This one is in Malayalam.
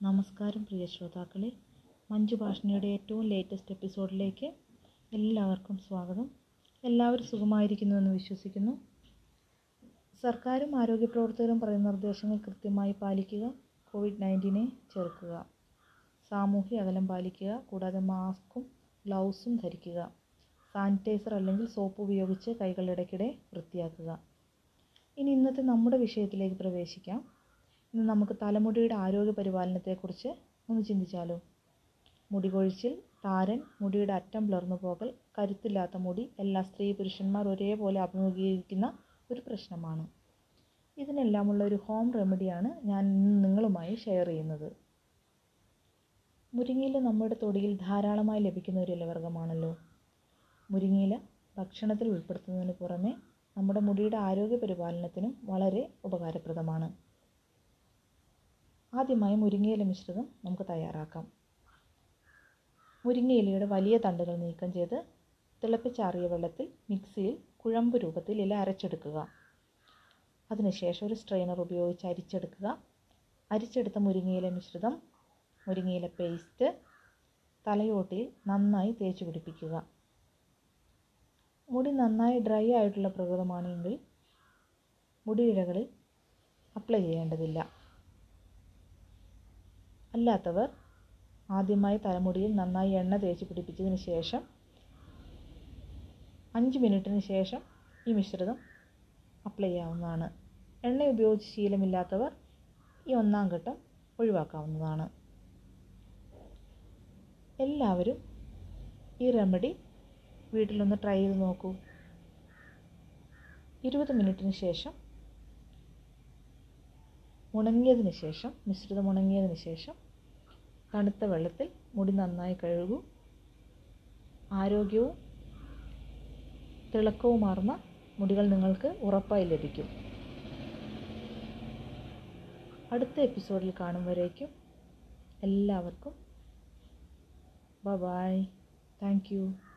നമസ്കാരം പ്രിയ ശ്രോതാക്കളെ മഞ്ജു ഭാഷണിയുടെ ഏറ്റവും ലേറ്റസ്റ്റ് എപ്പിസോഡിലേക്ക് എല്ലാവർക്കും സ്വാഗതം എല്ലാവരും സുഖമായിരിക്കുന്നുവെന്ന് വിശ്വസിക്കുന്നു സർക്കാരും ആരോഗ്യ പ്രവർത്തകരും പറയുന്ന നിർദ്ദേശങ്ങൾ കൃത്യമായി പാലിക്കുക കോവിഡ് നയൻറ്റീനെ ചെറുക്കുക സാമൂഹ്യ അകലം പാലിക്കുക കൂടാതെ മാസ്കും ഗ്ലൗസും ധരിക്കുക സാനിറ്റൈസർ അല്ലെങ്കിൽ സോപ്പ് ഉപയോഗിച്ച് കൈകൾ ഇടയ്ക്കിടെ വൃത്തിയാക്കുക ഇനി ഇന്നത്തെ നമ്മുടെ വിഷയത്തിലേക്ക് പ്രവേശിക്കാം ഇന്ന് നമുക്ക് തലമുടിയുടെ ആരോഗ്യ പരിപാലനത്തെക്കുറിച്ച് ഒന്ന് ചിന്തിച്ചാലോ മുടി കൊഴിച്ചിൽ താരൻ മുടിയുടെ അറ്റം പിളർന്നു പോകൽ കരുത്തില്ലാത്ത മുടി എല്ലാ സ്ത്രീ പുരുഷന്മാർ ഒരേപോലെ അഭിമുഖീകരിക്കുന്ന ഒരു പ്രശ്നമാണ് ഇതിനെല്ലാമുള്ള ഒരു ഹോം റെമഡിയാണ് ഞാൻ ഇന്ന് നിങ്ങളുമായി ഷെയർ ചെയ്യുന്നത് മുരിങ്ങയില നമ്മുടെ തൊടിയിൽ ധാരാളമായി ലഭിക്കുന്ന ഒരു ഇലവർഗ്ഗമാണല്ലോ മുരിങ്ങയില ഭക്ഷണത്തിൽ ഉൾപ്പെടുത്തുന്നതിന് പുറമെ നമ്മുടെ മുടിയുടെ ആരോഗ്യ പരിപാലനത്തിനും വളരെ ഉപകാരപ്രദമാണ് ആദ്യമായി മുരിങ്ങയില മിശ്രിതം നമുക്ക് തയ്യാറാക്കാം മുരിങ്ങയിലയുടെ വലിയ തണ്ടുകൾ നീക്കം ചെയ്ത് തിളപ്പിച്ചാറിയ വെള്ളത്തിൽ മിക്സിയിൽ കുഴമ്പ് രൂപത്തിൽ ഇല അരച്ചെടുക്കുക അതിനുശേഷം ഒരു സ്ട്രെയിനർ ഉപയോഗിച്ച് അരിച്ചെടുക്കുക അരിച്ചെടുത്ത മുരിങ്ങയില മിശ്രിതം മുരിങ്ങയില പേസ്റ്റ് തലയോട്ടിയിൽ നന്നായി തേച്ച് പിടിപ്പിക്കുക മുടി നന്നായി ഡ്രൈ ആയിട്ടുള്ള പ്രകൃതമാണെങ്കിൽ മുടിയിഴകളിൽ അപ്ലൈ ചെയ്യേണ്ടതില്ല അല്ലാത്തവർ ആദ്യമായി തലമുടിയിൽ നന്നായി എണ്ണ തേച്ച് പിടിപ്പിച്ചതിന് ശേഷം അഞ്ച് മിനിറ്റിന് ശേഷം ഈ മിശ്രിതം അപ്ലൈ ചെയ്യാവുന്നതാണ് എണ്ണ ഉപയോഗിച്ച് ശീലമില്ലാത്തവർ ഈ ഒന്നാം ഘട്ടം ഒഴിവാക്കാവുന്നതാണ് എല്ലാവരും ഈ റെമഡി വീട്ടിലൊന്ന് ട്രൈ ചെയ്ത് നോക്കൂ ഇരുപത് മിനിറ്റിന് ശേഷം ഉണങ്ങിയതിന് ശേഷം മിശ്രിതം ഉണങ്ങിയതിന് ശേഷം തണുത്ത വെള്ളത്തിൽ മുടി നന്നായി കഴുകൂ ആരോഗ്യവും തിളക്കവുമാർന്ന മുടികൾ നിങ്ങൾക്ക് ഉറപ്പായി ലഭിക്കും അടുത്ത എപ്പിസോഡിൽ കാണും വരേക്കും എല്ലാവർക്കും ബ ബായ് താങ്ക് യു